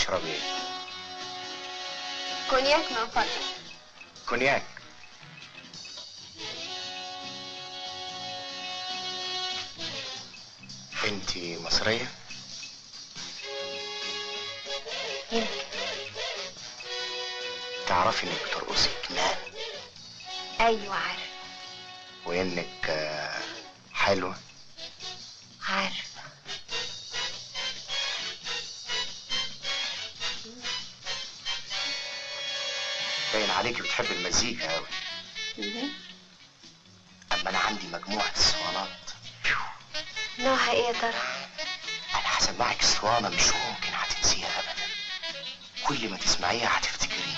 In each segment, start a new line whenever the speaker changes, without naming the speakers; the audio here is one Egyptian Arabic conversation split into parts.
تشربي ايه
كونياك من فضلك
كونياك انتي مصرية
يمكن
تعرفي انك بترقصي جنان
ايوه عارف
وانك آه، حلوة
عارف
باين عليكي بتحبي المزيكا قوي اما انا عندي مجموعة اسطوانات
نوعها ايه يا ترى
انا هسمعك اسطوانة مش ممكن هتنسيها ابدا كل ما تسمعيها هتفتكريني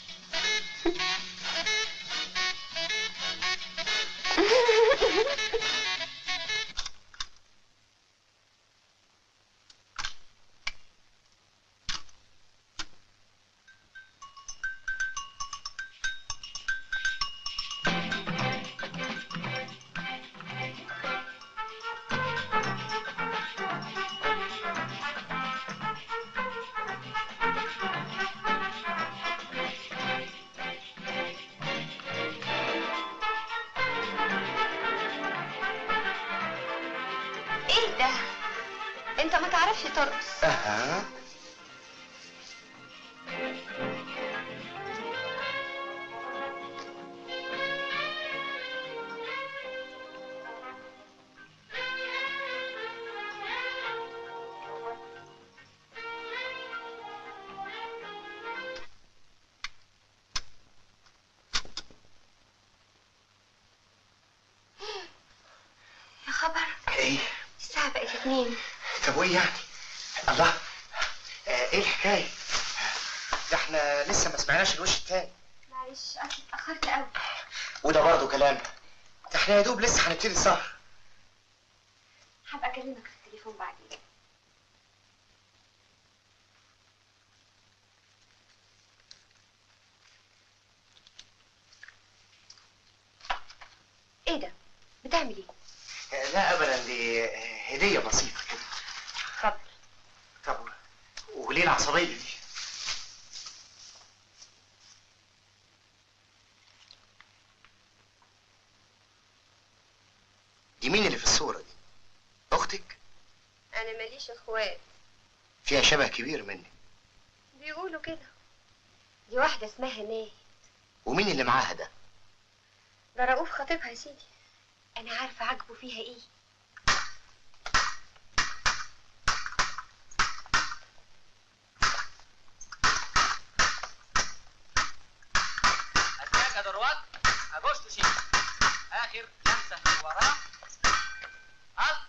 ايه ده انت ما تعرفش ترقص
اها
يا خبر
ايه
الساعة بقت اتنين
طب وايه يعني الله آه ايه الحكاية ده احنا لسه ما سمعناش الوش التاني
معلش اصل اتأخرت قوي
وده برضه كلام ده احنا يا دوب لسه هنبتدي السهر
هبقى اكلمك في التليفون بعدين ايه ده بتعمل ايه
آه، لا ابدا دي آه، هدية بسيطة كده
اتفضل
طب وليه العصبية دي؟ دي مين اللي في الصورة دي؟ أختك؟
انا ماليش اخوات
فيها شبه كبير مني
بيقولوا كده دي واحدة اسمها ناهي
ومين اللي معاها ده؟
ده رؤوف خطيبها يا سيدي انا عارفة عاجبه فيها ايه
أتاك دروات أغسطس شيء آخر لمسة من وراه ألف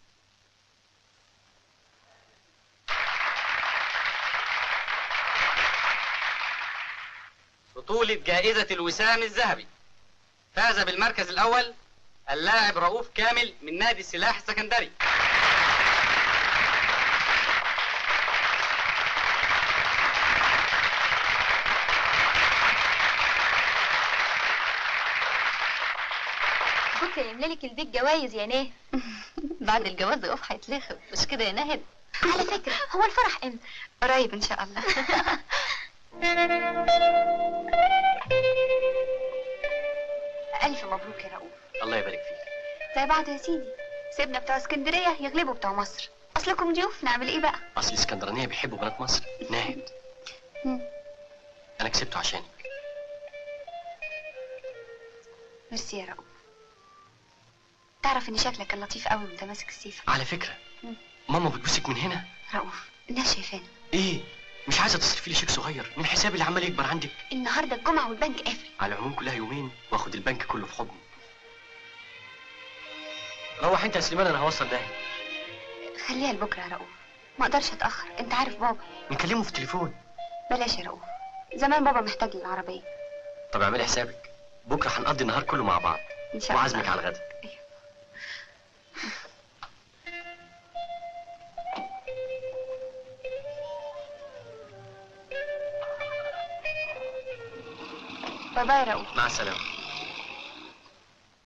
بطولة جائزة الوسام الذهبي فاز بالمركز الأول اللاعب رؤوف كامل من نادي السلاح السكندري
بكرة يملى لك البيت جوايز يا ناهد بعد الجواز رؤوف هيتلخم مش كده يا ناهد على فكرة هو الفرح امتى؟ قريب ان شاء الله ألف مبروك يا رؤوف
الله يبارك فيك
زي بعض يا سيدي سيبنا بتوع اسكندرية يغلبوا بتوع مصر أصلكم ضيوف نعمل إيه بقى؟
أصل الإسكندرانية بيحبوا بنات مصر ناهد
مم.
أنا كسبته عشانك
ميرسي يا رؤوف تعرف إن شكلك كان لطيف قوي وأنت ماسك السيف
على فكرة
مم.
ماما بتبوسك من هنا
رؤوف الناس شايفانا
إيه مش عايزة تصرفي لي شيك صغير من حسابي اللي عمال يكبر عندك
النهاردة الجمعة والبنك قافل
على العموم كلها يومين واخد البنك كله في حضني روح انت يا سليمان انا هوصل ده
خليها لبكرة يا رؤوف ما اقدرش اتأخر انت عارف بابا
نكلمه في التليفون
بلاش يا رؤوف زمان بابا محتاج للعربية
طب اعملي حسابك بكره هنقضي النهار كله مع بعض
ان شاء الله
وعازمك على الغدا
باي باي يا رؤوف
مع السلامه